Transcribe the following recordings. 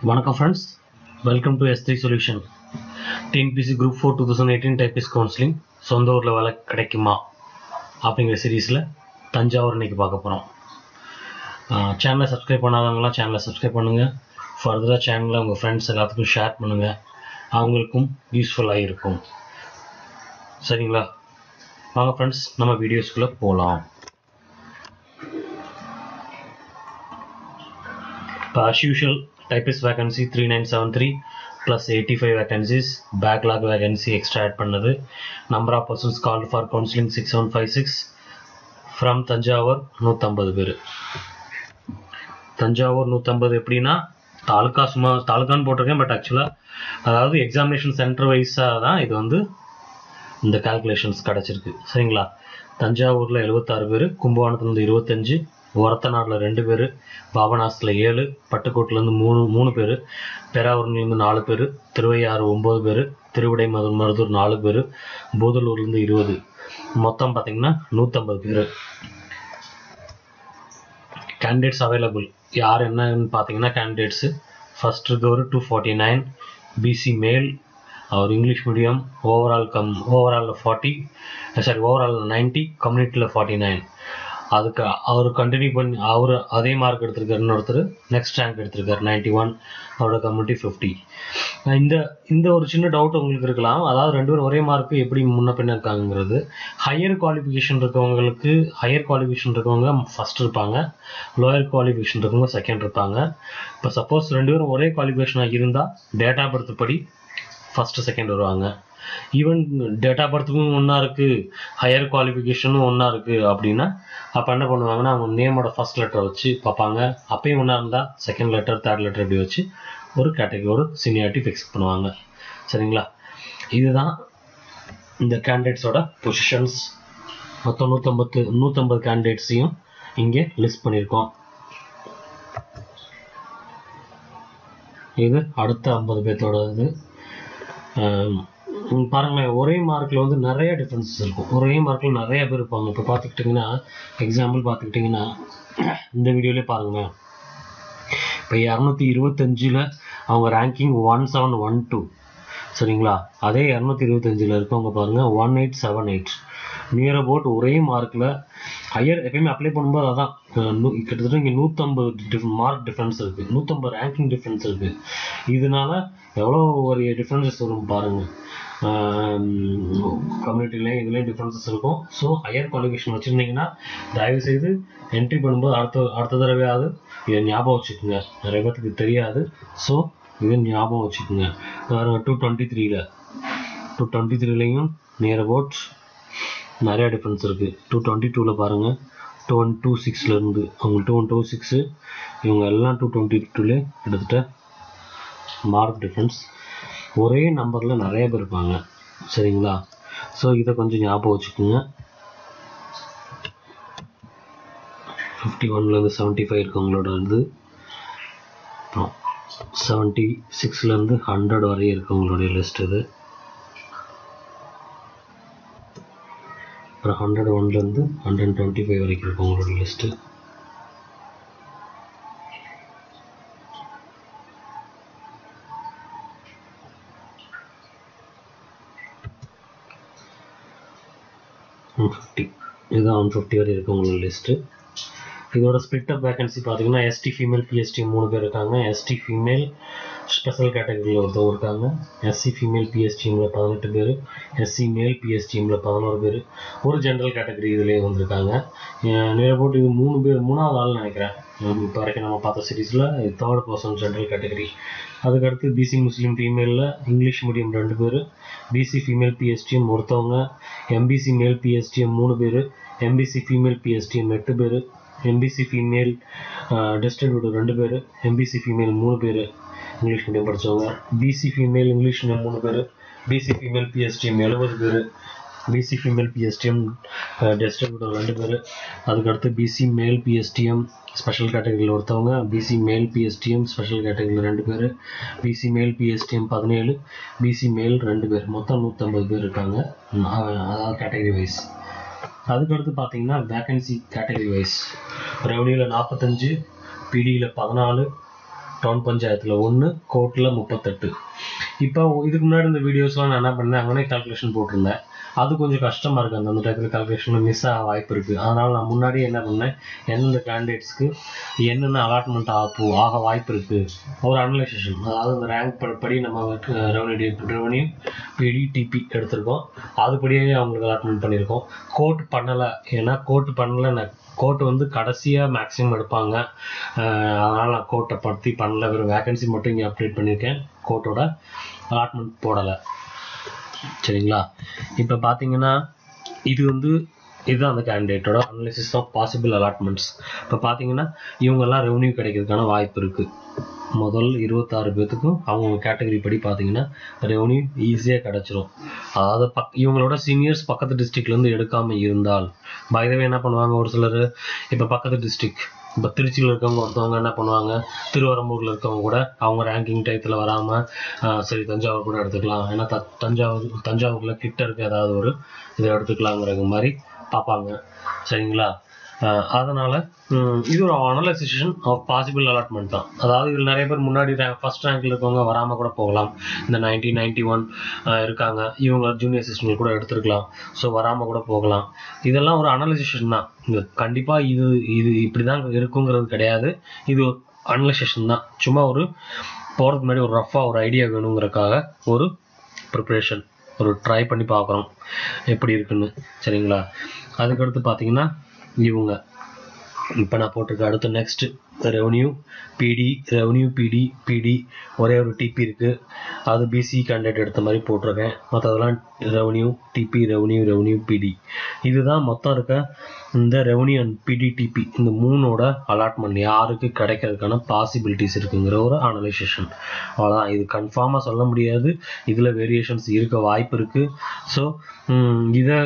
வணக்கம் friends welcome to S three solution TNPSC group four two thousand eighteen typist counselling சொந்த ஊரில் வேலை கிடைக்குமா அப்படிங்கிற சீரீஸில் தஞ்சாவூர் இன்னைக்கு பார்க்க போகிறோம் சேனலை சப்ஸ்கிரைப் பண்ணாதவங்களாம் சேனலை சப்ஸ்கிரைப் பண்ணுங்கள் ஃபர்தராக சேனலை உங்கள் ஃப்ரெண்ட்ஸ் எல்லாத்துக்கும் ஷேர் பண்ணுங்கள் அவங்களுக்கும் யூஸ்ஃபுல்லாக இருக்கும் சரிங்களா வாங்க ஃப்ரெண்ட்ஸ் நம்ம வீடியோஸ்குள்ளே போகலாம் இப்போ as usual typist vacancy three nine seven three plus eighty five vacancies backlog vacancy extra add பண்ணது number of persons called for counselling six seven five six from Thanjavur நூற்றம்பது பேர் தஞ்சாவூர் நூற்றம்பது எப்படின்னா தாலுக்கா சும்மா தாலுக்கான்னு போட்டிருக்கேன் பட் ஆக்சுவலாக அதாவது எக்ஸாமினேஷன் சென்டர் வைஸாக தான் இது வந்து இந்த கால்குலேஷன்ஸ் கிடச்சிருக்கு சரிங்களா தஞ்சாவூரில் எழுபத்தாறு பேர் கும்பகோணத்துலேருந்து இருபத்தஞ்சு ஒரத்தநாடில் ரெண்டு பேர் பாபநாசத்தில் ஏழு பட்டுக்கோட்டிலேருந்து மூணு மூணு பேர் பெராவூர்லேருந்து நாலு பேர் திருவையாறு ஒம்பது பேர் திருவிடை மது மருதூர் நாலு பேர் பூதலூர்லேருந்து இருபது மொத்தம் பார்த்தீங்கன்னா நூற்றம்பது பேர் கேண்டிடேட்ஸ் அவைலபிள் யார் என்னன்னு பார்த்தீங்கன்னா கேண்டிடேட்ஸு ஃபர்ஸ்ட் இருக்கவர் two forty nine BC male அவர் இங்கிலீஷ் மீடியம் ஓவரால் கம் ஓவராலில் ஃபார்ட்டி சாரி ஓவரால் நைன்ட்டி கம்யூனிட்டியில் ஃபார்ட்டி நைன் அதுக்கு அவர் கண்டினியூ பண்ணி அவர் அதே மார்க் எடுத்திருக்காரு இன்னொருத்தர் நெக்ஸ்ட் ரேங்க் எடுத்திருக்காரு நைன்டி ஒன் அவரோட கம்யூனிட்டி ஃபிஃப்டி இந்த இந்த ஒரு சின்ன டவுட் உங்களுக்கு இருக்கலாம் அதாவது ரெண்டு பேரும் ஒரே மார்க் எப்படி முன்ன பின்ன இருக்காங்கிறது ஹையர் குவாலிஃபிகேஷன் இருக்கவங்களுக்கு ஹையர் குவாலிஃபிகேஷன் இருக்கவங்க ஃபர்ஸ்ட் இருப்பாங்க லோயர் குவாலிஃபிகேஷன் இருக்கவங்க செகண்ட் இருப்பாங்க இப்போ சப்போஸ் ரெண்டு பேரும் ஒரே குவாலிஃபிகேஷனாக இருந்தால் டேட்டா பர்த் படி ஃபர்ஸ்ட் செகண்ட் வருவாங்க ஈவன் டேட் ஆஃப் பர்த்துக்கும் ஒன்றா இருக்குது ஹையர் குவாலிஃபிகேஷனும் ஒன்றா இருக்குது அப்படின்னா அப்போ என்ன பண்ணுவாங்கன்னா அவங்க நேமோட ஃபர்ஸ்ட் லெட்டரை வச்சு பார்ப்பாங்க அப்பயும் ஒன்றா இருந்தால் செகண்ட் லெட்டர் தேர்ட் லெட்டர் இப்படி வச்சு ஒரு கேட்டகரி ஒரு சீனியாரிட்டி ஃபிக்ஸ் பண்ணுவாங்க சரிங்களா இதுதான் இந்த கேண்டிடேட்ஸோட பொசிஷன்ஸ் மொத்தம் நூற்றம்பத்து நூற்றம்பது கேண்டிடேட்ஸையும் இங்கே லிஸ்ட் பண்ணியிருக்கோம் இது அடுத்த ஐம்பது பேர்த்தோட இது பாருங்களேன் ஒரே மார்க்கில் வந்து நிறைய டிஃப்ரென்சஸ் இருக்கும் ஒரே மார்க்கில் நிறைய பேர் இருப்பாங்க இப்போ பார்த்துக்கிட்டிங்கன்னா எக்ஸாம்பிள் பார்த்துக்கிட்டிங்கன்னா இந்த வீடியோலேயே பாருங்களேன் இப்போ இரநூத்தி இருபத்தஞ்சில் அவங்க ranking one seven one two சரிங்களா அதே இரநூத்தி இருபத்தஞ்சில் இருக்கவங்க பாருங்கள் one eight seven eight near about ஒரே மார்க்கில் ஹையர் எப்பயுமே அப்ளை பண்ணும்போது அதான் கிட்டத்தட்ட இங்கே நூற்றம்பது டிஃப் மார்க் டிஃப்ரென்ஸ் இருக்குது நூற்றம்பது ரேங்கிங் டிஃப்ரென்ஸ் இருக்குது இதனால எவ்வளோ ஒரு டிஃப்ரென்சஸ் வரும் பாருங்கள் கம்யூனிட்டிலையும் இதுலேயும் டிஃப்ரென்சஸ் இருக்கும் ஸோ ஹையர் குவாலிஃபிகேஷன் வச்சுருந்தீங்கன்னா தயவுசெய்து என்ட்ரி பண்ணும்போது அடுத்த அடுத்த தடவையாவது இதை ஞாபகம் வச்சுக்கோங்க நிறைய பேர்த்துக்கு தெரியாது ஸோ இதை ஞாபகம் வச்சுக்கோங்க பாருங்கள் டூ டுவெண்ட்டி த்ரீல டூ டுவெண்ட்டி த்ரீலையும் நியர் அபவுட் நிறையா டிஃப்ரென்ஸ் இருக்குது டூ டுவெண்ட்டி டூவில் பாருங்கள் டூ ஒன் டூ சிக்ஸ்லேருந்து அவங்க டூ ஒன் டூ சிக்ஸு இவங்க எல்லாம் டூ டுவெண்ட்டி டூலே கிட்டத்தட்ட மார்க் டிஃப்ரென்ஸ் ஒரே நம்பரில் நிறைய பேர் இருப்பாங்க சரிங்களா ஸோ இதை கொஞ்சம் ஞாபகம் வச்சுக்கோங்க ஃபிஃப்டி ஒன்லேருந்து செவன்ட்டி ஃபைவ் இருக்கவங்களோட இது அப்புறம் செவன்ட்டி சிக்ஸ்லேருந்து ஹண்ட்ரட் வரையும் இருக்கவங்களுடைய லிஸ்ட் இது அப்புறம் ஹண்ட்ரட் ஒன்லேருந்து ஹண்ட்ரட் டுவெண்ட்டி ஃபைவ் வரைக்கும் இருக்கவங்களோட லிஸ்ட்டு ஒன் ஃபிஃப்டி இதுதான் ஒன் ஃபிஃப்டி வரை இருக்கவங்களோட லிஸ்ட்டு இதோட ஸ்பிட் அப் வேகன்சி பார்த்தீங்கன்னா எஸ்டி ஃபீமேல் பிஎஸ்டி மூணு பேர் இருக்காங்க எஸ்டி ஃபீமேல் ஸ்பெஷல் கேட்டகரியில் ஒருத்தவங்க இருக்காங்க எஸ்சி ஃபீமேல் பிஎஸ் டீமில் பதினெட்டு பேர் எஸ்சி மேல் பிஎஸ் டீமில் பதினோரு பேர் ஒரு ஜென்ரல் கேட்டகரி இதுலேயே வந்திருக்காங்க நேரம் போட்டு இது மூணு பேர் மூணாவது ஆள் நினைக்கிறேன் இப்போ வரைக்கும் நம்ம பார்த்த சீரீஸில் தேர்ட் பர்சன் ஜென்ரல் கேட்டகரி அதுக்கடுத்து பிசி முஸ்லீம் ஃபீமேலில் இங்கிலீஷ் மீடியம் ரெண்டு பேர் பிசி ஃபீமேல் பிஎஸ்டிஎம் ஒருத்தவங்க எம்பிசி மேல் பிஎஸ்டிஎம் மூணு பேர் எம்பிசி ஃபீமேல் பிஎஸ்டிஎம் எட்டு பேர் எம்பிசி ஃபீமேல் டிஸ்ட்ரிபியூட்டர் ரெண்டு பேர் எம்பிசி ஃபீமேல் மூணு பேர் இங்கிலீஷ் மீடியம் படித்தவங்க பிசி ஃபீமேல் இங்கிலீஷ் மீடியம் மூணு பேர் பிசி ஃபீமேல் பிஎஸ்டிஎம் எழுபது பேர் பிசி ஃபீமேல் பிஎஸ்டிஎம் டிஸ்ட்ரிபியூட்டர் ரெண்டு பேர் அதுக்கடுத்து பிசி மேல் பிஎஸ்டிஎம் ஸ்பெஷல் கேட்டகரியில் ஒருத்தவங்க பிசி மேல் பிஎஸ்டிஎம் ஸ்பெஷல் கேட்டகரியில் ரெண்டு பேர் பிசி மேல் பிஎஸ்டிஎம் பதினேழு பிசி மேல் ரெண்டு பேர் மொத்தம் நூற்றம்பது பேர் இருக்காங்க அதாவது கேட்டகரி வைஸ் அதுக்கடுத்து பார்த்தீங்கன்னா வேகன்சி கேட்டகரி வைஸ் ரெவன்யூவில் நாற்பத்தஞ்சு பிடியில் பதினாலு டவுன் பஞ்சாயத்தில் ஒன்று கோர்ட்டில் முப்பத்தெட்டு இப்போ இதுக்கு முன்னாடி இந்த வீடியோஸ்லாம் நான் என்ன பண்ணேன் அங்கனே கால்குலேஷன் போட்டிருந்தேன் அது கொஞ்சம் கஷ்டமாக இருக்குது அந்த அந்த டயத்தில் கால்குலேஷனில் மிஸ் ஆக வாய்ப்பு இருக்குது அதனால் நான் முன்னாடியே என்ன பண்ணேன் எந்தெந்த கேண்டிடேட்ஸ்க்கு என்னென்ன அலாட்மெண்ட் ஆகும் ஆக வாய்ப்பு இருக்குது ஒரு அனலைசேஷன் அதாவது அந்த ரேங்க் படி நம்ம ரெவன்யூ ரெவன்யூ பிடி டிபி எடுத்திருக்கோம் அதுபடியே அவங்களுக்கு அலாட்மெண்ட் பண்ணியிருக்கோம் கோட் பண்ணலை ஏன்னா கோட் பண்ணலை நான் கோட் வந்து கடைசியாக மேக்ஸிமம் எடுப்பாங்க அதனால் நான் கோட்டை பற்றி பண்ணல வெறும் வேகன்சி மட்டும் இங்கே அப்டேட் பண்ணியிருக்கேன் கோட்டோட அலாட்மெண்ட் போடலை சரிங்களா இப்போ பார்த்தீங்கன்னா இது வந்து இதுதான் அந்த கேண்டிடேட்டோட அனாலிசிஸ் ஆஃப் பாசிபிள் அலாட்மெண்ட்ஸ் இப்போ பார்த்தீங்கன்னா இவங்கெல்லாம் ரெவன்யூ கிடைக்கிறதுக்கான வாய்ப்பு இருக்குது முதல் இருபத்தாறு பேர்த்துக்கும் அவங்க கேட்டகரி படி பார்த்தீங்கன்னா ரெவன்யூ ஈஸியாக கிடச்சிரும் அதாவது பக் இவங்களோட சீனியர்ஸ் பக்கத்து டிஸ்ட்ரிக்ட்லேருந்து எடுக்காமல் இருந்தால் பயதவே என்ன பண்ணுவாங்க ஒரு சிலர் இப்போ பக்கத்து டிஸ்ட்ரிக்ட் இப்போ திருச்சியில் இருக்கவங்க ஒருத்தவங்க என்ன பண்ணுவாங்க திருவரம்பூரில் இருக்கவங்க கூட அவங்க ரேங்கிங் டயத்தில் வராமல் சரி தஞ்சாவூர் கூட எடுத்துக்கலாம் ஏன்னா த தஞ்சாவூர் தஞ்சாவூரில் கிட்ட இருக்க ஏதாவது ஒரு இதை எடுத்துக்கலாங்கிற மாதிரி பார்ப்பாங்க சரிங்களா அதனால் இது ஒரு அனலைசேஷன் ஆஃப் பாசிபிள் அலாட்மெண்ட் தான் அதாவது இதில் நிறைய பேர் முன்னாடி ரேங்க் ஃபஸ்ட் ரேங்க்கில் இருக்கவங்க வராமல் கூட போகலாம் இந்த நைன்டி நைன்டி ஒன் இருக்காங்க இவங்க ஜூனியர் அசிஸ்டன்ட் கூட எடுத்துருக்கலாம் ஸோ வராமல் கூட போகலாம் இதெல்லாம் ஒரு அனலைசேஷன் தான் இங்கே கண்டிப்பாக இது இது இப்படி தான் இருக்குங்கிறது கிடையாது இது ஒரு அனலைசேஷன் தான் சும்மா ஒரு போகிறதுக்கு முன்னாடி ஒரு ரஃபாக ஒரு ஐடியா வேணுங்கிறதுக்காக ஒரு ப்ரிப்ரேஷன் ஒரு ட்ரை பண்ணி பார்க்குறோம் எப்படி இருக்குன்னு சரிங்களா அதுக்கடுத்து பார்த்தீங்கன்னா இவங்க இப்போ நான் போட்டிருக்க அடுத்து நெக்ஸ்ட் ரெவன்யூ பிடி ரெவன்யூ பிடி பிடி ஒரே ஒரு டிபி இருக்குது அது பிசி கேண்டிடேட் எடுத்த மாதிரி போட்டிருக்கேன் மற்றதெல்லாம் ரெவன்யூ டிபி ரெவன்யூ ரெவன்யூ பிடி இதுதான் மொத்தம் இருக்க இந்த ரெவன்யூ அண்ட் பிடி டிபி இந்த மூணோட அலாட்மெண்ட் யாருக்கு கிடைக்கிறதுக்கான பாசிபிலிட்டிஸ் இருக்குங்கிற ஒரு அனலைசேஷன் அவ்வளோதான் இது கன்ஃபார்மாக சொல்ல முடியாது இதில் வேரியேஷன்ஸ் இருக்க வாய்ப்பு இருக்குது ஸோ இதை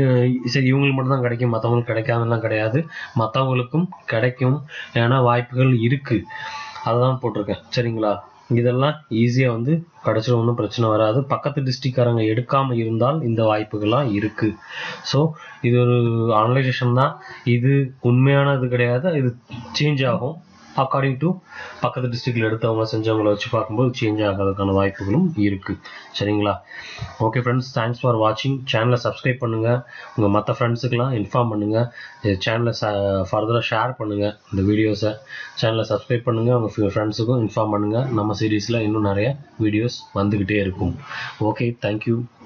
சரி இவங்களுக்கு மட்டும் தான் கிடைக்கும் மற்றவங்களுக்கு கிடைக்காமலாம் கிடையாது மற்றவங்களுக்கும் கிடைக்கும் ஏன்னா வாய்ப்புகள் இருக்குது அதுதான் போட்டிருக்கேன் சரிங்களா இதெல்லாம் ஈஸியாக வந்து கிடச்சிடும் ஒன்றும் பிரச்சனை வராது பக்கத்து டிஸ்ட்ரிக்ட்காரங்க எடுக்காமல் இருந்தால் இந்த வாய்ப்புகள்லாம் இருக்குது ஸோ இது ஒரு அனலைசேஷன் தான் இது உண்மையானது கிடையாது இது சேஞ்ச் ஆகும் அக்கார்டிங் டு பக்கத்து டிஸ்ட்ரிக்டில் எடுத்தவங்க செஞ்சவங்கள வச்சு பார்க்கும்போது சேஞ்ச் ஆகிறதுக்கான வாய்ப்புகளும் இருக்குது சரிங்களா ஓகே ஃப்ரெண்ட்ஸ் தேங்க்ஸ் ஃபார் வாட்சிங் சேனலை சப்ஸ்கிரைப் பண்ணுங்கள் உங்கள் மற்ற ஃப்ரெண்ட்ஸுக்கெலாம் இன்ஃபார்ம் பண்ணுங்கள் சேனலை ச ஃபர்தராக ஷேர் பண்ணுங்கள் இந்த வீடியோஸை சேனலை சப்ஸ்கிரைப் பண்ணுங்கள் உங்கள் ஃப்ரெண்ட்ஸுக்கும் இன்ஃபார்ம் பண்ணுங்கள் நம்ம சீரீஸில் இன்னும் நிறைய வீடியோஸ் வந்துக்கிட்டே இருக்கும் ஓகே தேங்க்யூ